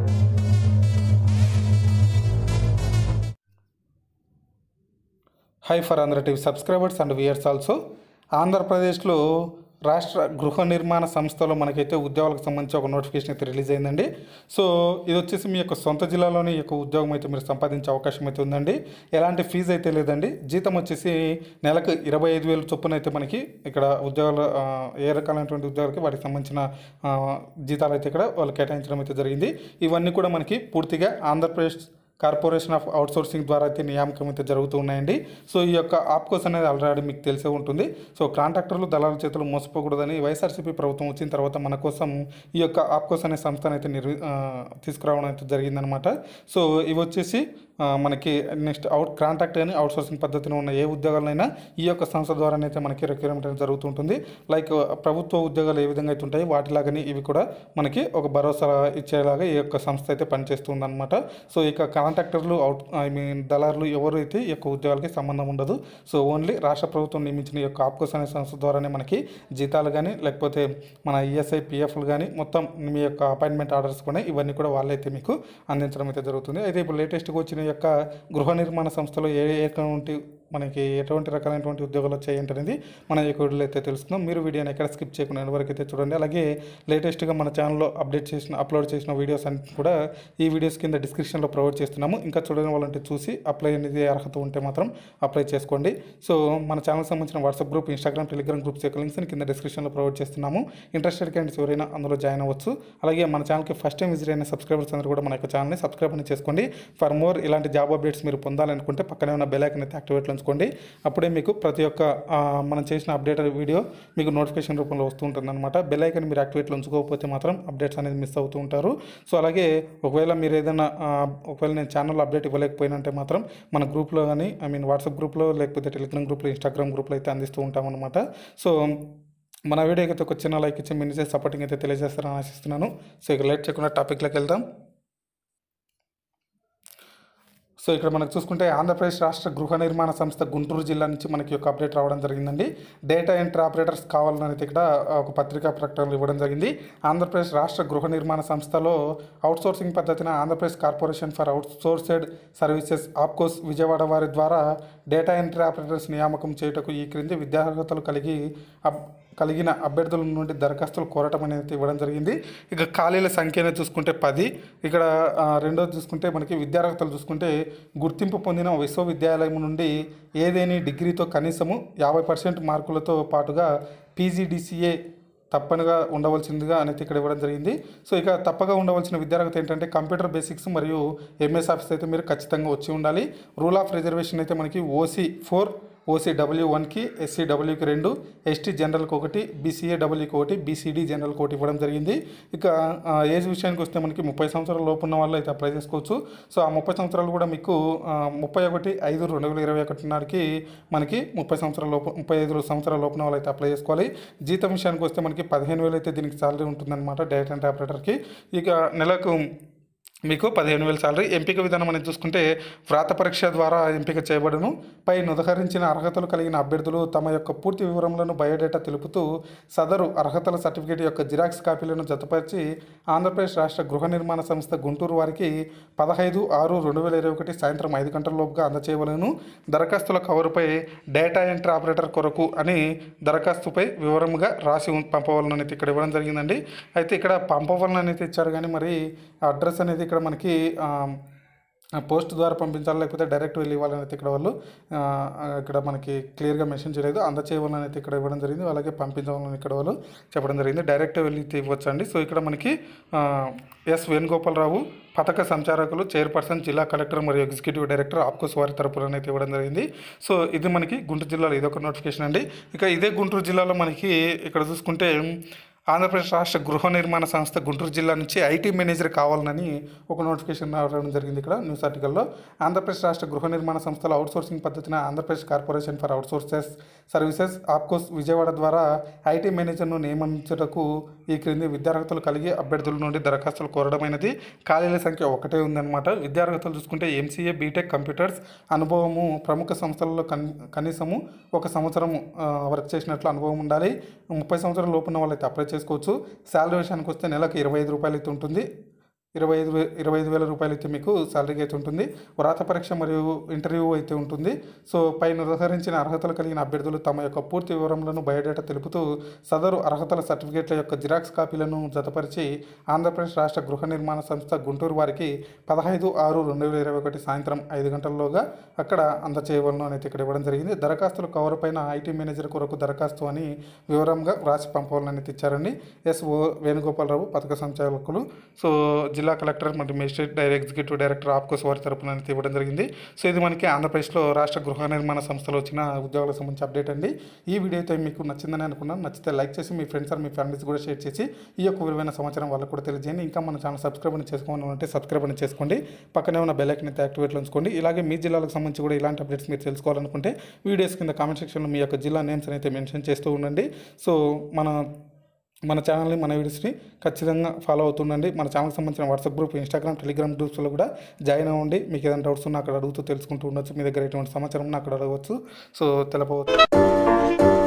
high for Andhra TV subscribers and viewers also ఆంధ్రప్రదేశ్లో రాష్ట్ర గృహ నిర్మాణ సంస్థలో మనకైతే ఉద్యోగాలకు సంబంధించి ఒక నోటిఫికేషన్ అయితే రిలీజ్ అయిందండి సో ఇది వచ్చేసి మీ యొక్క సొంత జిల్లాలోని ఈ యొక్క ఉద్యోగం అయితే మీరు సంపాదించే అవకాశం అయితే ఉందండి ఎలాంటి ఫీజు అయితే లేదండి జీతం వచ్చేసి నెలకు ఇరవై ఐదు వేలు చొప్పున అయితే మనకి ఇక్కడ ఉద్యోగాలు ఆ, ఏ రకాలైనటువంటి ఉద్యోగాలకి వాటికి సంబంధించిన ఆ, జీతాలు అయితే ఇక్కడ వాళ్ళు కేటాయించడం అయితే జరిగింది ఇవన్నీ కూడా మనకి పూర్తిగా ఆంధ్రప్రదేశ్ కార్పొరేషన్ ఆఫ్ అవుట్సోర్సింగ్ ద్వారా అయితే నియామకం అయితే జరుగుతూ ఉన్నాయండి సో ఈ యొక్క ఆప్కోస్ అనేది ఆల్రెడీ మీకు తెలిసే ఉంటుంది సో కాంట్రాక్టర్లు దళాల చేతులు మోసపోకూడదని వైఎస్ఆర్సీపీ ప్రభుత్వం వచ్చిన తర్వాత మన కోసం ఈ యొక్క ఆప్కోస్ అనే సంస్థను అయితే నిర్వి ఆ, తీసుకురావడం అయితే జరిగిందనమాట సో ఇవి వచ్చేసి ఆ, మనకి నెక్స్ట్ అవుట్ కాంట్రాక్ట్ కానీ అవుట్సోర్సింగ్ పద్ధతిలో ఉన్న ఏ ఉద్యోగాలైనా ఈ యొక్క సంస్థ ద్వారానైతే మనకి రిక్రూట్మెంట్ అనేది జరుగుతుంటుంది లైక్ ప్రభుత్వ ఉద్యోగాలు ఏ విధంగా అయితే ఉంటాయి వాటిలాగానే ఇవి కూడా మనకి ఒక భరోసా ఇచ్చేలాగా ఈ యొక్క సంస్థ అయితే పనిచేస్తుంది అనమాట సో ఇక కాంట్రాక్టర్లు అవుట్ ఐ మీన్ దళారులు ఎవరైతే ఈ యొక్క ఉద్యోగాలకి సంబంధం ఉండదు సో ఓన్లీ రాష్ట్ర ప్రభుత్వం నియమించిన ఈ యొక్క ఆప్కోస్ అనే సంస్థ ద్వారానే మనకి జీతాలు కానీ లేకపోతే మన ఈఎస్ఐ పిఎఫ్లు కానీ మొత్తం మీ యొక్క అపాయింట్మెంట్ ఆర్డర్స్ కూడా ఇవన్నీ కూడా వాళ్ళైతే మీకు అందించడం అయితే జరుగుతుంది అయితే ఇప్పుడు లేటెస్ట్గా వచ్చిన ఈ యొక్క గృహ నిర్మాణ సంస్థలో ఏ ఎటువంటి మనకి ఎటువంటి రకాలైనటువంటి ఉద్యోగాలు వచ్చాయి అనేది మన ఈ యొక్క వీడియోలో అయితే తెలుసుకుందాం మీరు వీడియోని ఎక్కడ స్కిప్ చేయకుండా ఎండ్ వరకు అయితే చూడండి అలాగే లేటెస్ట్గా మన ఛానల్లో అప్డేట్ చేసిన అప్లోడ్ చేసిన వీడియోస్ అన్ని కూడా ఈ వీడియోస్ కింద డిస్క్రిప్షన్లో ప్రొవైడ్ చేస్తున్నాము ఇంకా చూడని వాళ్ళంటే చూసి అప్లై అనేది అర్హత ఉంటే మాత్రం అప్లై చేసుకోండి సో మన ఛానల్కి సంబంధించిన WhatsApp group Instagram Telegram groups యొక్క లింక్స్ని కింద డిస్క్రిప్షన్లో ప్రొవైడ్ చేస్తున్నాము ఇంట్రెస్టెడ్ క్యాండిడేట్స్ ఎవరైనా అందులో జాయిన్ అవ్వచ్చు అలాగే మన ఛానల్కి ఫస్ట్ టైం విజిట్ అయిన సబ్స్క్రైబర్స్ అందరూ కూడా మన యొక్క ఛానల్ని సబ్స్క్రైబ్ అని చేసుకోండి ఫర్ మోర్ ఇలాంటి జాబ్ అప్డేట్స్ మీరు పొందాలనుకుంటే పక్కనే ఉన్న బెల్ ఐకన్ అయితే యాక్టివేట్లో ఉంచుకోండి అప్పుడే మీకు ప్రతి ఒక్క ఆ, మనం చేసిన అప్డేట్ వీడియో మీకు నోటిఫికేషన్ రూపంలో వస్తూ ఉంటుంది అనమాట బెల్ ఐకన్ మీరు యాక్టివేట్లో ఉంచుకోకపోతే మాత్రం అప్డేట్స్ అనేది మిస్ అవుతూ ఉంటారు సో అలాగే ఒకవేళ మీరు ఏదైనా ఆ, ఒకవేళ నేను ఛానల్ అప్డేట్ ఇవ్వలేకపోయినంటే మాత్రం మన గ్రూప్లో కానీ ఐ మీన్ వాట్సాప్ గ్రూప్లో లేకపోతే టెలిగ్రామ్ గ్రూప్లో ఇన్స్టాగ్రామ్ గ్రూప్లో అయితే అందిస్తూ ఉంటాం అనమాట సో మన వీడియోకి అయితే ఒక చిన్న లైక్ ఇచ్చి మీ నుంచి సపోర్టింగ్ అయితే తెలియజేస్తారని ఆశిస్తున్నాను సో ఇక లేట్ చేయకుండా టాపిక్లోకి వెళ్దాం సో ఇక్కడ మనకు చూసుకుంటే ఆంధ్రప్రదేశ్ రాష్ట్ర గృహ నిర్మాణ సంస్థ గుంటూరు జిల్లా నుంచి మనకి ఒక అప్డేట్ రావడం జరిగిందండి డేటా ఎంట్రీ ఆపరేటర్స్ కావాలని అయితే ఇక్కడ ఒక పత్రికా ప్రకటనలు ఇవ్వడం జరిగింది ఆంధ్రప్రదేశ్ రాష్ట్ర గృహ నిర్మాణ సంస్థలో అవుట్సోర్సింగ్ పద్ధతిన Andhra Pradesh corporation for outsourced services APCOS Vijayawada వారి ద్వారా డేటా ఎంట్రీ ఆపరేటర్స్ నియామకం చేయుటకు ఈ క్రింది విద్యార్హతలు కలిగి అబ్ కలిగిన అభ్యర్థుల నుండి దరఖాస్తులు కోరటం అనేది ఇవ్వడం జరిగింది ఇక ఖాళీల సంఖ్య అనేది చూసుకుంటే పది ఇక్కడ ఆ, రెండోది చూసుకుంటే మనకి విద్యార్హతలు చూసుకుంటే గుర్తింపు పొందిన విశ్వవిద్యాలయం నుండి ఏదేని డిగ్రీతో కనీసము యాభై పర్సెంట్ మార్కులతో పాటుగా పీజీడీసీఏ తప్పనిగా ఉండవలసిందిగా అనేది ఇక్కడ ఇవ్వడం జరిగింది సో ఇక తప్పగా ఉండవలసిన విద్యార్హత ఏంటంటే కంప్యూటర్ బేసిక్స్ మరియు ఎంఎస్ ఆఫీస్ అయితే మీరు ఖచ్చితంగా వచ్చి ఉండాలి రూల్ ఆఫ్ రిజర్వేషన్ అయితే మనకి ఓసీ ఫోర్ ఓసీ డబ్ల్యూ వన్కి ఎస్సీ డబ్ల్యూకి రెండు ఎస్టీ జనరల్కి ఒకటి బీసీఏ డబ్ల్యూకి ఒకటి బీసీడీ జనరల్కి ఒకటి ఇవ్వడం జరిగింది ఇక ఆ, ఏజ్ విషయానికి వస్తే మనకి ముప్పై సంవత్సరాల లోపు ఉన్న వాళ్ళు అయితే అప్లై చేసుకోవచ్చు సో ఆ ముప్పై సంవత్సరాలు కూడా మీకు ఆ, ముప్పై ఒకటి ఐదు రెండు వేల ఇరవై ఒకటి నాటికి మనకి ముప్పై సంవత్సరాల లోపు ముప్పై ఐదు సంవత్సరాల లోపున వాళ్ళు అయితే అప్లై చేసుకోవాలి జీతం విషయానికి వస్తే మనకి పదిహేను వేలు అయితే దీనికి సాలరీ ఉంటుందన్నమాట డేటా అండ్ ఆపరేటర్కి ఇక నెలకు మీకు పదిహేను వేల సాలరీ ఎంపిక విధానం అనేది చూసుకుంటే వ్రాత పరీక్ష ద్వారా ఎంపిక చేయబడును పై ఉదహరించిన అర్హతలు కలిగిన అభ్యర్థులు తమ యొక్క పూర్తి వివరములను బయోడేటా తెలుపుతూ సదరు అర్హతల సర్టిఫికేట్ యొక్క జిరాక్స్ కాపీలను జతపరిచి ఆంధ్రప్రదేశ్ రాష్ట్ర గృహ నిర్మాణ సంస్థ గుంటూరు వారికి పదహైదు ఆరు రెండు వేల ఇరవై ఒకటి సాయంత్రం ఐదు గంటల లోపుగా అందచేయవలను దరఖాస్తుల కవరుపై డేటా ఎంట్రీ ఆపరేటర్ కొరకు అని దరఖాస్తుపై వివరముగా రాసి ఉం- పంపవలనని అయితే ఇక్కడ ఇవ్వడం జరిగిందండి అయితే ఇక్కడ పంపవలనని అయితే ఇచ్చారు కానీ మరి అడ్రస్ అనేది ఇక్కడ మనకి ఆ, ఆ పోస్ట్ ద్వారా పంపించాలి లేకపోతే డైరెక్ట్ వెళ్ళి ఇవ్వాలని అయితే ఇక్కడ వాళ్ళు ఆ, ఇక్కడ మనకి క్లియర్గా మెన్షన్ చేయలేదు అందచేయవాలని అయితే ఇక్కడ ఇవ్వడం జరిగింది అలాగే పంపించవాలని ఇక్కడ వాళ్ళు చెప్పడం జరిగింది డైరెక్ట్ వెళ్ళి అయితే ఇవ్వచ్చు అండి సో ఇక్కడ మనకి ఆ, ఎస్ వేణుగోపాలరావు పథక సంచారకులు చైర్పర్సన్ జిల్లా కలెక్టర్ మరియు ఎగ్జిక్యూటివ్ డైరెక్టర్ ఆప్కోస్ వారి తరపున అయితే ఇవ్వడం జరిగింది సో ఇది మనకి గుంటూరు జిల్లాలో ఇదొక నోటిఫికేషన్ అండి ఇక ఇదే గుంటూరు జిల్లాలో మనకి ఇక్కడ చూసుకుంటే ఆంధ్రప్రదేశ్ రాష్ట్ర గృహ నిర్మాణ సంస్థ గుంటూరు జిల్లా నుంచి ఐటీ మేనేజర్ కావాలని ఒక నోటిఫికేషన్ రావడం జరిగింది ఇక్కడ న్యూస్ ఆర్టికల్లో ఆంధ్రప్రదేశ్ రాష్ట్ర గృహ నిర్మాణ సంస్థల అవుట్సోర్సింగ్ పద్ధతిన Andhra Pradesh corporation for outsources services APCOS Vijayawada ద్వారా ఐటీ మేనేజర్ను నియమించుటకు ఈ క్రింది విద్యార్హతలు కలిగి అభ్యర్థుల నుండి దరఖాస్తులు కోరడమైనది ఖాళీల సంఖ్య ఒకటే ఉందన్నమాట విద్యార్హతలు చూసుకుంటే ఎంసీఏ బీటెక్ కంప్యూటర్స్ అనుభవము ప్రముఖ సంస్థలలో కన్ కనీసము ఒక సంవత్సరం వర్క్ చేసినట్లు అనుభవం ఉండాలి ముప్పై సంవత్సరాల లోపు ఉన్న వాళ్ళైతే అప్లై చేసుకోవచ్చు శాలరీ విషయానికి వస్తే నెలకు ఇరవై ఐదు రూపాయలు అయితే ఉంటుంది ఇరవై ఐదు వే ఇరవై ఐదు వేల రూపాయలు అయితే మీకు శాలరీకి అయితే ఉంటుంది వ్రాత పరీక్ష మరియు ఇంటర్వ్యూ అయితే ఉంటుంది సో పై నిర్ధారించిన అర్హతలు కలిగిన అభ్యర్థులు తమ యొక్క పూర్తి వివరములను బయోడేటా తెలుపుతూ సదరు అర్హతల సర్టిఫికేట్ల యొక్క జిరాక్స్ కాపీలను జతపరిచి ఆంధ్రప్రదేశ్ రాష్ట్ర గృహ నిర్మాణ సంస్థ గుంటూరు వారికి పదహైదు ఆరు రెండు వేల ఇరవై ఒకటి సాయంత్రం ఐదు గంటల్లోగా అక్కడ అందచేయవలను అనేది ఇక్కడ ఇవ్వడం జరిగింది దరఖాస్తుల కవర్ పైన ఐటీ మేనేజర్ కొరకు దరఖాస్తు అని వివరంగా రాసి పంపవాలని ఇచ్చారండి ఎస్ ఓ వేణుగోపాలరావు పథక సంచాలకులు సో జిల్లా కలెక్టర్ మరియు magistrate direct executive director APCOS వారి తరపున అయితే ఇవ్వడం జరిగింది సో ఇది మనకి ఆంధ్రప్రదేశ్లో రాష్ట్ర గృహ నిర్మాణ సంస్థలో వచ్చిన ఉద్యోగాలకు సంబంధించి అప్డేట్ అండి ఈ వీడియో అయితే మీకు నచ్చిందని అనుకున్నాను నచ్చితే లైక్ చేసి మీ ఫ్రెండ్స్ ఆర్ మీ ఫ్యామిలీస్ కూడా షేర్ చేసి ఈ యొక్క విలువైన సమాచారం వాళ్ళకు కూడా తెలియజేయండి ఇంకా మన ఛానల్ సబ్స్క్రైబ్ అని చేసుకోమని ఉంటే సబ్స్క్రైబ్ అని చేసుకోండి పక్కనే ఉన్న బెల్ ఐకన్ అయితే యాక్టివేట్లో ఉంచుకోండి ఇలాగే మీ జిల్లాలకు సంబంధించి కూడా ఇలాంటి అప్డేట్స్ మీరు తెలుసుకోవాలనుకుంటే వీడియోస్ కింద కామెంట్ సెక్షన్లో మీ యొక్క జిల్లా నేమ్స్ అయితే మెన్షన్ చేస్తూ ఉండండి సో మన మన ఛానల్ని మన వీడియోస్ని ఖచ్చితంగా ఫాలో అవుతుండండి మన ఛానల్కి సంబంధించిన వాట్సాప్ గ్రూప్ ఇన్స్టాగ్రామ్ టెలిగ్రామ్ గ్రూప్స్లో కూడా జాయిన్ అవ్వండి మీకు ఏదైనా డౌట్స్ ఉన్నా అక్కడ అడుగుతూ తెలుసుకుంటూ ఉండొచ్చు మీ దగ్గర ఎటువంటి సమాచారం ఉన్నా అక్కడ అడగవచ్చు సో తెలపవచ్చు